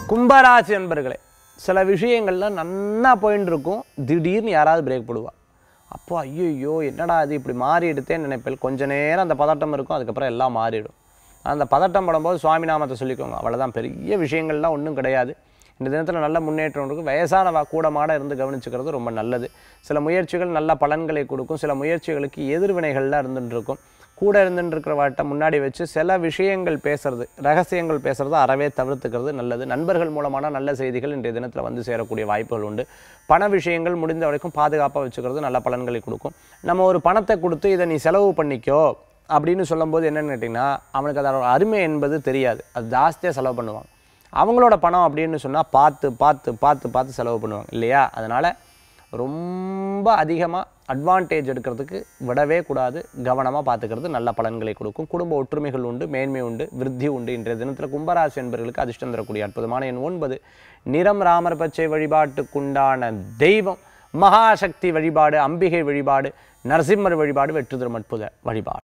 கும்பராசி என்பர்களே சில விஷயங்கள்ல நன்னா போயின்னு இருக்கும் திடீர்னு யாராவது பிரேக் போடுவா அப்போ ஐயோ என்னடா இது இப்படி மாறி எடுத்தேன்னு நினைப்பேன் கொஞ்ச நேரம் அந்த பதட்டம் இருக்கும் அதுக்கப்புறம் எல்லாம் மாறிடும் அந்த பதட்டம் படும்போது சுவாமி நாமத்தை சொல்லிக்கோங்க அவ்வளோதான் பெரிய விஷயங்கள்லாம் ஒன்றும் கிடையாது இந்த தினத்தில் நல்ல முன்னேற்றம் இருக்கும் வயசானவா கூடமாட இருந்து கவனிச்சுக்கிறது ரொம்ப நல்லது சில முயற்சிகள் நல்ல பலன்களை கொடுக்கும் சில முயற்சிகளுக்கு எதிர்வினைகள்லாம் இருந்துட்டு இருக்கும் கூட இருந்துட்டு இருக்கிறவாட்ட முன்னாடி வச்சு சில விஷயங்கள் பேசுறது ரகசியங்கள் பேசுறது அறவே தவிர்த்துக்கிறது நல்லது நண்பர்கள் மூலமான நல்ல செய்திகள் இன்றைய தினத்தில் வந்து சேரக்கூடிய வாய்ப்புகள் உண்டு பண விஷயங்கள் முடிந்த வரைக்கும் பாதுகாப்பாக வச்சுக்கிறது நல்ல பலன்களை கொடுக்கும் நம்ம ஒரு பணத்தை கொடுத்து இதை நீ செலவு பண்ணிக்கோ அப்படின்னு சொல்லும்போது என்னன்னு கேட்டிங்கன்னா அவனுக்கு அதோட அருமை என்பது தெரியாது அது ஜாஸ்தியாக செலவு பண்ணுவான் அவங்களோட பணம் அப்படின்னு சொன்னால் பார்த்து பார்த்து பார்த்து பார்த்து செலவு பண்ணுவாங்க இல்லையா அதனால் ரொம்ப அதிகமாக அட்வான்டேஜ் எடுக்கிறதுக்கு விடவே கூடாது கவனமாக பார்த்துக்கிறது நல்ல பலன்களை கொடுக்கும் குடும்ப ஒற்றுமைகள் உண்டு மேன்மை உண்டு விருத்தி உண்டு இன்றைய தினத்தில் கும்பராசி என்பவர்களுக்கு அதிர்ஷ்டம் தரக்கூடிய அற்புதமான எண் ஒன்பது நிறம் ராமர் பச்சை வழிபாட்டுக்குண்டான தெய்வம் மகாசக்தி வழிபாடு அம்பிகை வழிபாடு நரசிம்மர் வழிபாடு வெற்றி தரும் அற்புத வழிபாடு